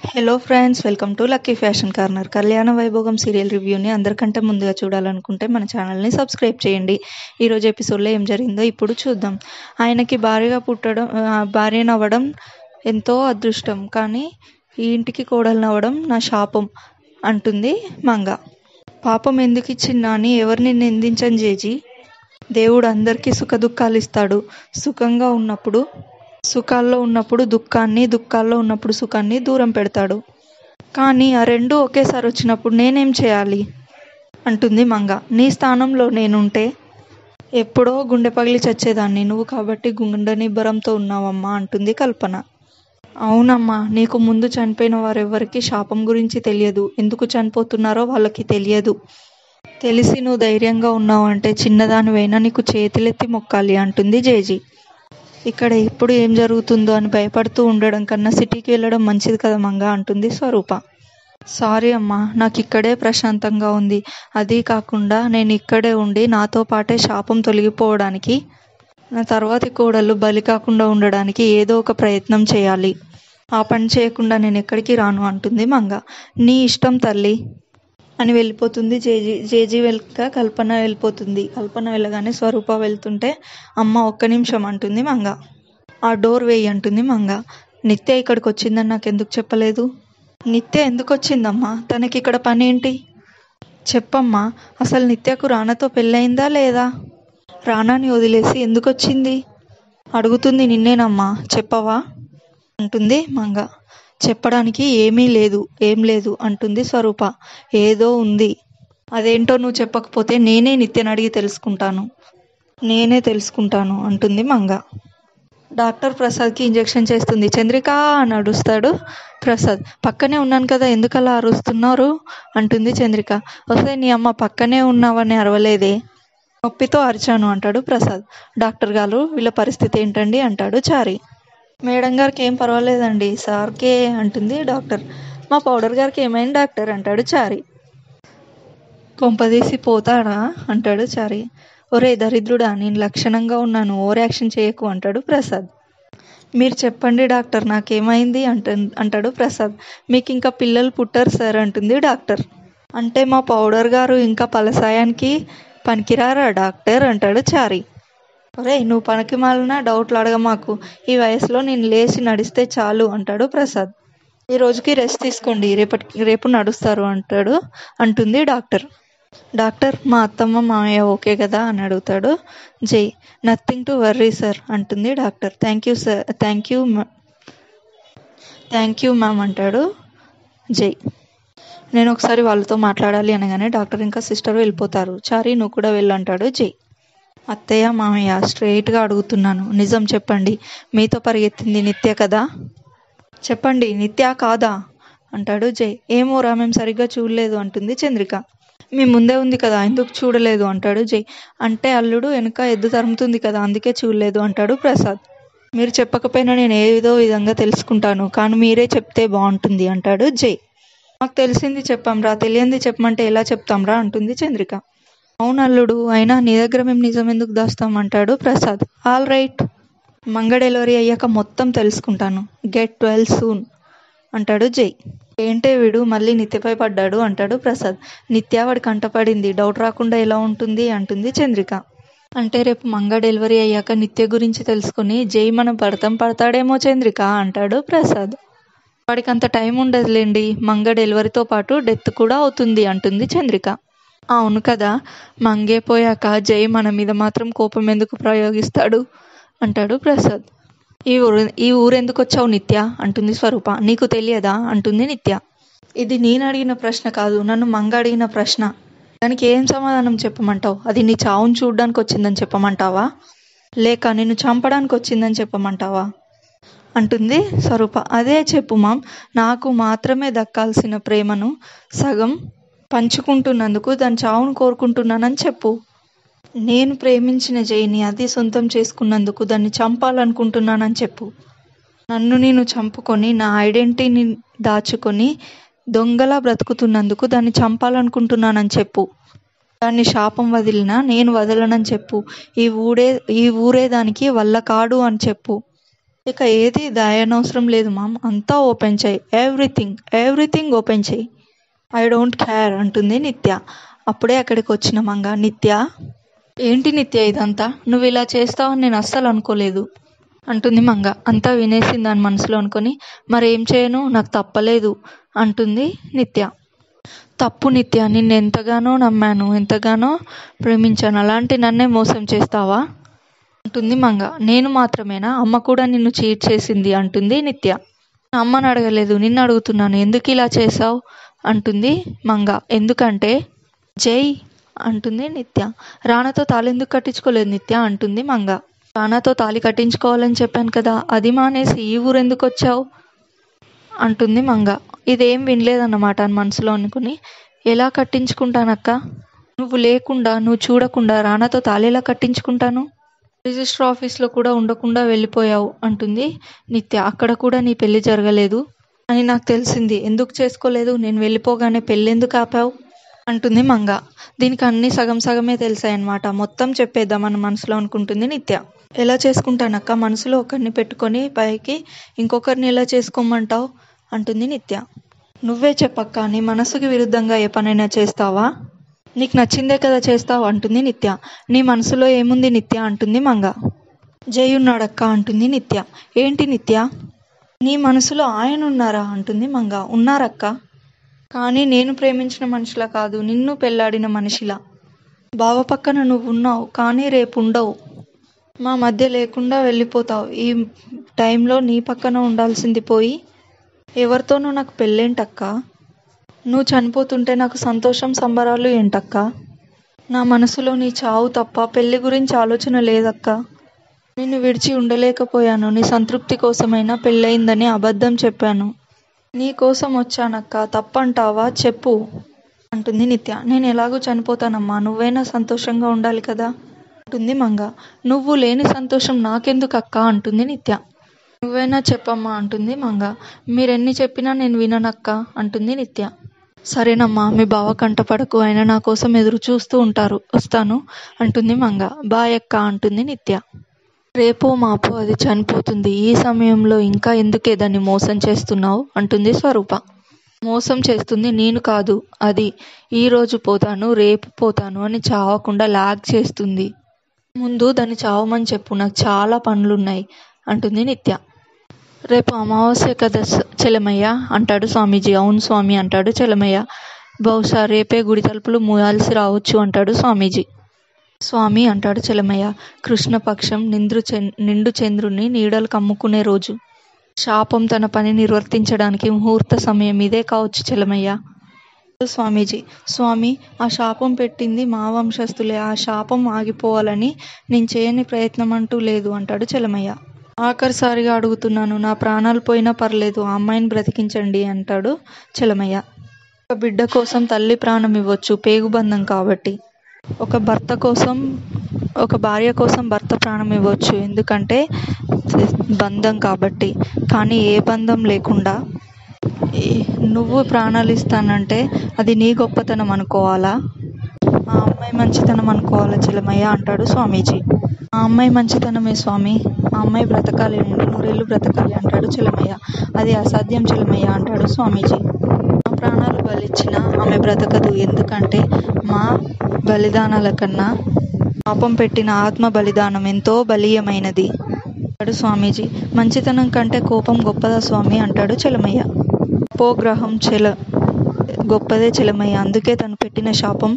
hello friends welcome to lucky fashion corner Kalyana Vaibhogam serial రివ్యూని అందరికంటే ముందుగా చూడాలనుకుంటే మన ఛానల్ని సబ్స్క్రైబ్ చేయండి ఈరోజు ఎపిసోడ్లో ఏం జరిగిందో ఇప్పుడు చూద్దాం ఆయనకి భార్యగా పుట్టడం ఆ, భార్యనవ్వడం ఎంతో అదృష్టం కానీ ఈ ఇంటికి కోడలనవ్వడం నా శాపం అంటుంది మంగ పాపం ఎందుకు ఇచ్చిందా అని ఎవరిని నిందించని జేజీ దేవుడు అందరికీ సుఖ దుఃఖాలు ఇస్తాడు సుఖంగా ఉన్నప్పుడు సుఖాల్లో ఉన్నప్పుడు దుఃఖాన్ని దుఃఖాల్లో ఉన్నప్పుడు సుఖాన్ని దూరం పెడతాడు కానీ ఆ రెండు ఒకేసారి వచ్చినప్పుడు నేనేం చేయాలి అంటుంది మంగ నీ స్థానంలో నేనుంటే ఎప్పుడో గుండె పగిలి చచ్చేదాన్ని నువ్వు కాబట్టి గుండె నిబ్బరంతో ఉన్నావమ్మా అంటుంది కల్పన అవునమ్మా నీకు ముందు చనిపోయిన వారెవ్వరికి శాపం గురించి తెలియదు ఎందుకు చనిపోతున్నారో వాళ్ళకి తెలియదు తెలిసి నువ్వు ధైర్యంగా ఉన్నావు అంటే చిన్నదానివైనా నీకు చేతులెత్తి మొక్కాలి అంటుంది జేజీ ఇక్కడ ఎప్పుడు ఏం జరుగుతుందో అని భయపడుతూ ఉండడం కన్నా సిటీకి వెళ్ళడం మంచిది కదా మంగ అంటుంది స్వరూప సారీ అమ్మా నాకు ఇక్కడే ప్రశాంతంగా ఉంది అది కాకుండా నేను ఇక్కడే ఉండి నాతో పాటే శాపం తొలగిపోవడానికి నా తర్వాతి కోడలు బలి కాకుండా ఉండడానికి ఏదో ఒక ప్రయత్నం చేయాలి ఆ పని చేయకుండా నేను ఎక్కడికి రాను అంటుంది మంగ నీ ఇష్టం తల్లి అని వెళ్ళిపోతుంది జేజీ జేజీ వెళ్ళక కల్పన వెళ్ళిపోతుంది కల్పన వెళ్ళగానే స్వరూప వెళ్తుంటే అమ్మ ఒక్క నిమిషం అంటుంది మంగ ఆ డోర్ వేయి అంటుంది మంగ నిత్య ఇక్కడికి వచ్చిందని నాకు ఎందుకు చెప్పలేదు నిత్య ఎందుకు వచ్చిందమ్మా తనకి ఇక్కడ పని ఏంటి చెప్పమ్మా అసలు నిత్యకు రానాతో పెళ్ళయిందా లేదా రానాని వదిలేసి ఎందుకు వచ్చింది అడుగుతుంది నిన్నేనమ్మా చెప్పవా అంటుంది మంగ చెప్పడానికి ఏమీ లేదు ఏం లేదు అంటుంది స్వరూప ఏదో ఉంది అదేంటో నువ్వు చెప్పకపోతే నేనే నిత్యని అడిగి తెలుసుకుంటాను నేనే తెలుసుకుంటాను అంటుంది మంగ డాక్టర్ ప్రసాద్కి ఇంజెక్షన్ చేస్తుంది చంద్రిక అని అడుస్తాడు ప్రసాద్ పక్కనే ఉన్నాను కదా ఎందుకు అలా అరుస్తున్నారు అంటుంది చంద్రిక వస్తే నీ అమ్మ పక్కనే ఉన్నావని అరవలేదే నొప్పితో అరిచాను అంటాడు ప్రసాద్ డాక్టర్ గారు వీళ్ళ పరిస్థితి ఏంటండి అంటాడు చారి మేడం గారికి ఏం పర్వాలేదండి సార్కే అంటుంది డాక్టర్ మా పౌడర్ గారికి ఏమైంది డాక్టర్ అంటాడు చారి కొంపదీసి పోతాడా అంటాడు చారి ఒరే దరిద్రుడా నేను లక్షణంగా ఉన్నాను ఓవర్ యాక్షన్ చేయకు అంటాడు ప్రసాద్ మీరు చెప్పండి డాక్టర్ నాకేమైంది అంట అంటాడు ప్రసాద్ మీకు ఇంకా పిల్లలు పుట్టారు సార్ అంటుంది డాక్టర్ అంటే మా పౌడర్ గారు ఇంకా పలసాయానికి పనికిరారా డాక్టర్ అంటాడు చారి ఒరే నువ్వు పనికి మాలిన డౌట్లు అడగ మాకు ఈ వయసులో నేను లేచి నడిస్తే చాలు అంటాడు ప్రసాద్ ఈ రోజుకి రెస్ట్ తీసుకోండి రేపటి రేపు నడుస్తారు అంటాడు అంటుంది డాక్టర్ డాక్టర్ మా అత్తమ్మ మామయ్య ఓకే కదా అని అడుగుతాడు Jai nothing to worry sir అంటుంది doctor thank you sir thank you thank you ma'am అంటాడు జై నేను ఒకసారి వాళ్ళతో మాట్లాడాలి అనగానే డాక్టర్ ఇంకా సిస్టర్ వెళ్ళిపోతారు చారి నువ్వు కూడా వెళ్ళు అంటాడు జై అత్తయ్య మామయ్య స్ట్రైట్గా అడుగుతున్నాను నిజం చెప్పండి మీతో పరిగెత్తింది నిత్య కదా చెప్పండి నిత్య కాదా అంటాడు జై ఏమోరా మేము సరిగ్గా చూడలేదు అంటుంది చంద్రిక మీ ముందే ఉంది కదా ఎందుకు చూడలేదు అంటాడు జై అంటే అల్లుడు వెనుక ఎద్దు తరుముతుంది కదా అందుకే చూడలేదు అంటాడు ప్రసాద్ మీరు చెప్పకపోయినా నేను ఏదో విధంగా తెలుసుకుంటాను కానీ మీరే చెప్తే బాగుంటుంది అంటాడు జై మాకు తెలిసింది చెప్పాంరా తెలియంది చెప్పమంటే ఎలా చెప్తాంరా అంటుంది చంద్రిక అవును అల్లుడు అయినా నీ దగ్గర మేము నిజం ఎందుకు దాస్తాం అంటాడు Prasad all right Manga delivery అయ్యాక మొత్తం తెలుసుకుంటాను గెట్ ట్వెల్వ్ సూన్ అంటాడు జై ఏంటే వీడు మళ్ళీ నిత్యపై పడ్డాడు అంటాడు ప్రసాద్ నిత్య వాడి కంటపడింది డౌట్ రాకుండా ఎలా ఉంటుంది అంటుంది చంద్రిక అంటే రేపు మంగ డెలివరీ అయ్యాక నిత్య గురించి తెలుసుకుని జై మనం పడతాం పడతాడేమో చంద్రిక అంటాడు ప్రసాద్ వాడికి అంత టైం ఉండదులేండి మంగ డెలివరీతో పాటు డెత్ కూడా అవుతుంది అంటుంది చంద్రిక అవును కదా మంగే పోయాక జై మన మీద మాత్రం కోపం ఎందుకు ప్రయోగిస్తాడు అంటాడు ప్రసాద్ ఈ ఊరు ఈ ఊరెందుకు వచ్చావు నిత్య అంటుంది స్వరూప నీకు తెలియదా అంటుంది నిత్య ఇది నేను అడిగిన ప్రశ్న కాదు నన్ను మంగ అడిగిన ప్రశ్న దానికి ఏం సమాధానం చెప్పమంటావు అది నీ చావును చూడడానికి వచ్చిందని చెప్పమంటావా లేక నిన్ను చంపడానికి వచ్చిందని చెప్పమంటావా అంటుంది స్వరూప అదే చెప్పు మామ్ నాకు మాత్రమే దక్కాల్సిన ప్రేమను సగం పంచుకుంటున్నందుకు దాని చావును కోరుకుంటున్నానని చెప్పు నేను ప్రేమించిన జైని అది సొంతం చేసుకున్నందుకు దాన్ని చంపాలనుకుంటున్నానని చెప్పు నన్ను నేను చంపుకొని నా ఐడెంటిటీని దాచుకొని దొంగలా బ్రతుకుతున్నందుకు దాన్ని చంపాలనుకుంటున్నానని చెప్పు దాన్ని శాపం వదిలినా నేను వదలనని చెప్పు ఈ ఊడే ఈ ఊరే దానికి వల్ల కాడు అని చెప్పు ఇక ఏది దాయనవసరం లేదు మామ్ అంతా ఓపెన్ చేయి ఎవ్రీథింగ్ ఎవ్రీథింగ్ ఓపెన్ చేయి ఐ డోంట్ కేర్ అంటుంది నిత్య అప్పుడే అక్కడికి వచ్చిన మంగ నిత్య ఏంటి నిత్య ఇదంతా నువ్వు ఇలా చేస్తావని నేను అస్సలు అనుకోలేదు అంటుంది మంగ అంతా వినేసింది దాని మనసులో అనుకొని మరేం చేయను నాకు తప్పలేదు అంటుంది నిత్య తప్పు నిత్య నిన్ను ఎంతగానో నమ్మాను ఎంతగానో ప్రేమించాను అలాంటి నన్నే మోసం చేస్తావా అంటుంది మంగ నేను మాత్రమేనా అమ్మ కూడా నిన్ను చీట్ చేసింది అంటుంది నిత్య అమ్మని అడగలేదు నిన్ను అడుగుతున్నాను ఎందుకు ఇలా చేసావు అంటుంది మంగ ఎందుకంటే జై అంటుంది నిత్య రానాతో తాళి ఎందుకు కట్టించుకోలేదు నిత్య అంటుంది మంగ రానాతో తాళి కట్టించుకోవాలని చెప్పాను కదా అది మానేసి ఈ ఊరు ఎందుకు వచ్చావు అంటుంది మంగ ఇదేం వినలేదన్నమాట అని మనసులో అనుకుని ఎలా కట్టించుకుంటానక్క నువ్వు లేకుండా నువ్వు చూడకుండా రానాతో తాళి ఎలా కట్టించుకుంటాను రిజిస్టర్ ఆఫీస్లో కూడా ఉండకుండా వెళ్ళిపోయావు అంటుంది నిత్య అక్కడ కూడా నీ పెళ్లి జరగలేదు అని నాకు తెలిసింది ఎందుకు చేసుకోలేదు నేను వెళ్ళిపోగానే పెళ్ళి ఎందుకు ఆపావు అంటుంది మంగ దీనికి అన్ని సగం సగమే తెలిసాయన్నమాట మొత్తం చెప్పేద్దాం మన మనసులో అనుకుంటుంది నిత్య ఎలా చేసుకుంటానక్క మనసులో ఒకరిని పెట్టుకొని పైకి ఇంకొకరిని ఎలా చేసుకోమంటావు అంటుంది నిత్య నువ్వే చెప్పక్క నీ మనసుకి విరుద్ధంగా ఏ పనైనా చేస్తావా నీకు నచ్చిందే కదా చేస్తావు అంటుంది నిత్య నీ మనసులో ఏముంది నిత్య అంటుంది మంగ జై ఉన్నాడక్క అంటుంది నిత్య ఏంటి నిత్య నీ మనసులో ఆయన ఉన్నారా అంటుంది మంగ ఉన్నారక్క కానీ నేను ప్రేమించిన మనిషిలా కాదు నిన్ను పెళ్ళాడిన మనిషిలా బావ పక్కన నువ్వు ఉన్నావు కానీ రేపు ఉండవు మా మధ్య లేకుండా వెళ్ళిపోతావు ఈ టైంలో నీ పక్కన ఉండాల్సింది పోయి ఎవరితోనూ నాకు పెళ్ళేంటక్క నువ్వు చనిపోతుంటే నాకు సంతోషం సంబరాలు ఏంటక్క నా మనసులో నీ చావు తప్ప పెళ్లి గురించి ఆలోచన లేదక్క నిన్ను విడిచి ఉండలేకపోయాను నీ సంతృప్తి కోసమైనా పెళ్ళయిందని అబద్ధం చెప్పాను నీ కోసం వచ్చానక్క తప్పంటావా చెప్పు అంటుంది నిత్య నేను ఎలాగో చనిపోతానమ్మా నువ్వైనా సంతోషంగా ఉండాలి కదా అంటుంది మంగ నువ్వు లేని సంతోషం నాకెందుకు అక్క అంటుంది నిత్య నువ్వైనా చెప్పమ్మా అంటుంది మంగ మీరెన్ని చెప్పినా నేను విననక్క అంటుంది నిత్య సరేనమ్మా మీ బావ కంటపడకు ఆయన నా కోసం ఎదురు చూస్తూ ఉంటారు వస్తాను అంటుంది మంగ బాయ్ అక్క అంటుంది నిత్య రేపో మాపో అది చనిపోతుంది ఈ సమయంలో ఇంకా ఎందుకే దాన్ని మోసం చేస్తున్నావు అంటుంది స్వరూప మోసం చేస్తుంది నేను కాదు అది ఈ రోజు పోతాను రేపు పోతాను అని చావకుండా లాగ్ చేస్తుంది ముందు దాన్ని చావమని చెప్పు నాకు చాలా పనులున్నాయి అంటుంది నిత్య రేపు అమావాస్య కదా స- చెలమయ్య అంటాడు స్వామీజీ అవును స్వామి అంటాడు చెలమయ్య బహుశా రేపే గుడి తలుపులు మూయాల్సి రావచ్చు అంటాడు స్వామీజీ స్వామి అంటాడు చెలమయ్య కృష్ణపక్షం నింద్రు చంద్ నిండు చంద్రుని నీడలు కమ్ముకునే రోజు శాపం తన పని నిర్వర్తించడానికి ముహూర్త సమయం ఇదే కావచ్చు చెలమయ్య స్వామీజీ స్వామి ఆ శాపం పెట్టింది మా వంశస్థులే ఆ శాపం ఆగిపోవాలని నేను చేయని ప్రయత్నం అంటూ లేదు అంటాడు చెలమయ్య ఆఖరిసారిగా అడుగుతున్నాను నా ప్రాణాలు పోయినా పర్లేదు ఆ అమ్మాయిని బ్రతికించండి అంటాడు చెలమయ్య ఒక బిడ్డ కోసం తల్లి ప్రాణం ఇవ్వచ్చు పేగుబంధం కాబట్టి ఒక భర్త కోసం ఒక భార్య కోసం భర్త ప్రాణం ఇవ్వచ్చు ఎందుకంటే బంధం కాబట్టి కానీ ఏ బంధం లేకుండా ఈ- నువ్వు ప్రాణాలు ఇస్తానంటే అది నీ గొప్పతనం అనుకోవాలా ఆ అమ్మాయి మంచితనం అనుకోవాలా చిలమయ్య అంటాడు స్వామీజీ ఆ అమ్మాయి మంచితనమే స్వామి ఆ అమ్మాయి బ్రతకాలి నిండు నూరేళ్ళు బ్రతకాలి అంటాడు చిలమయ్య అది అసాధ్యం చిలమయ్య అంటాడు స్వామీజీ మా ప్రాణాలు బలిచ్చిన ఆమె బ్రతకదు ఎందుకంటే మా బలిదానాల కన్నా పాపం పెట్టిన ఆత్మ బలిదానం ఎంతో బలీయమైనది అంటాడు స్వామీజీ మంచితనం కంటే కోపం గొప్పదా స్వామి అంటాడు చెలమయ్య పోగ్రహం చెల గొప్పదే చెలమయ్య అందుకే తను పెట్టిన శాపం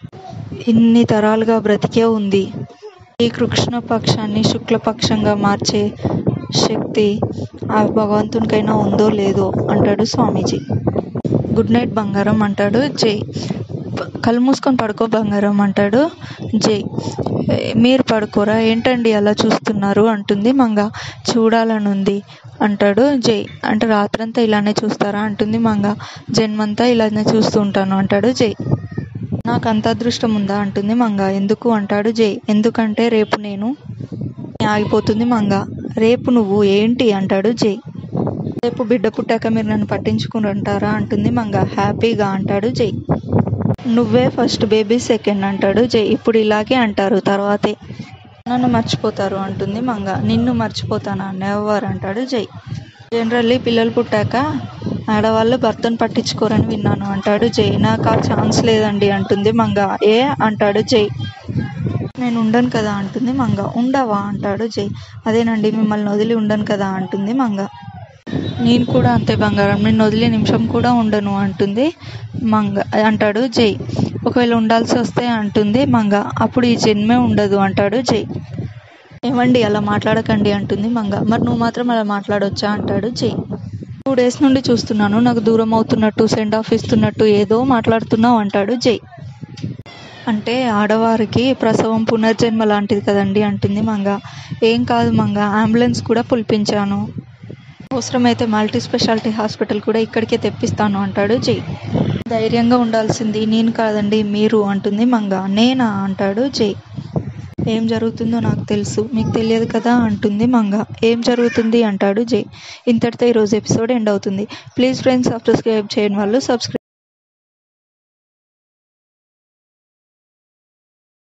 ఇన్ని తరాలుగా బ్రతికే ఉంది ఈ కృష్ణ పక్షాన్ని శుక్లపక్షంగా మార్చే శక్తి ఆ భగవంతునికైనా ఉందో లేదో అంటాడు స్వామీజీ గుడ్ నైట్ బంగారం అంటాడు జై ప- కళ్ళు మూసుకొని పడుకో బంగారం అంటాడు జై "ఏ, మీరు పడుకోరా ఏంటండి అలా చూస్తున్నారు అంటుంది మంగ చూడాలనుంది అంటాడు జై అంటే రాత్రంతా ఇలానే చూస్తారా అంటుంది మంగ జన్మంతా ఇలానే చూస్తూ ఉంటాను అంటాడు జై నాకు అంత అదృష్టం ఉందా అంటుంది మంగ ఎందుకు అంటాడు జై ఎందుకంటే రేపు నేను ఆగిపోతుంది మంగ రేపు నువ్వు ఏంటి అంటాడు జై రేపు బిడ్డ పుట్టాక మీరు నన్ను పట్టించుకుని అంటారా అంటుంది మంగ హ్యాపీగా అంటాడు జై నువ్వే ఫస్ట్ బేబీ సెకండ్ అంటాడు జై ఇప్పుడు ఇలాగే అంటారు తర్వాతే నన్ను మర్చిపోతారు అంటుంది మంగ నిన్ను మర్చిపోతానా నెవర్ అంటాడు జై జనరల్లీ పిల్లలు పుట్టాక ఆడవాళ్ళు భర్తను పట్టించుకోరని విన్నాను అంటాడు జై నాకు ఆ ఛాన్స్ లేదండి అంటుంది మంగ ఏ అంటాడు జై నేను ఉండను కదా అంటుంది మంగ ఉండవా అంటాడు జై అదేనండి మిమ్మల్ని వదిలి ఉండను కదా అంటుంది మంగ నేను కూడా అంతే బంగారం నిన్ను వదిలే నిమిషం కూడా ఉండను అంటుంది మంగ అంటాడు జై ఒకవేళ ఉండాల్సి వస్తే అంటుంది మంగ అప్పుడు ఈ జన్మే ఉండదు అంటాడు జై ఏమండి అలా మాట్లాడకండి అంటుంది మంగ మరి నువ్వు మాత్రం అలా మాట్లాడొచ్చా అంటాడు జై టూ డేస్ నుండి చూస్తున్నాను నాకు దూరం అవుతున్నట్టు సెండ్ ఆఫ్ ఇస్తున్నట్టు ఏదో మాట్లాడుతున్నావు అంటాడు జై అంటే ఆడవారికి ప్రసవం పునర్జన్మ లాంటిది కదండి అంటుంది మంగ ఏం కాదు మంగ అంబులెన్స్ కూడా పిలిపించాను అవసరమైతే మల్టీ స్పెషాలిటీ హాస్పిటల్ కూడా ఇక్కడికే తెప్పిస్తాను అంటాడు జై ధైర్యంగా ఉండాల్సింది నేను కాదండి మీరు అంటుంది మంగ నేనా అంటాడు జై ఏం జరుగుతుందో నాకు తెలుసు మీకు తెలియదు కదా అంటుంది మంగ ఏం జరుగుతుంది అంటాడు జై ఇంతటితో ఈరోజు ఎపిసోడ్ ఎండ్ అవుతుంది ప్లీజ్ ఫ్రెండ్స్ సబ్స్క్రైబ్ చేయని వాళ్ళు సబ్స్క్రైబ్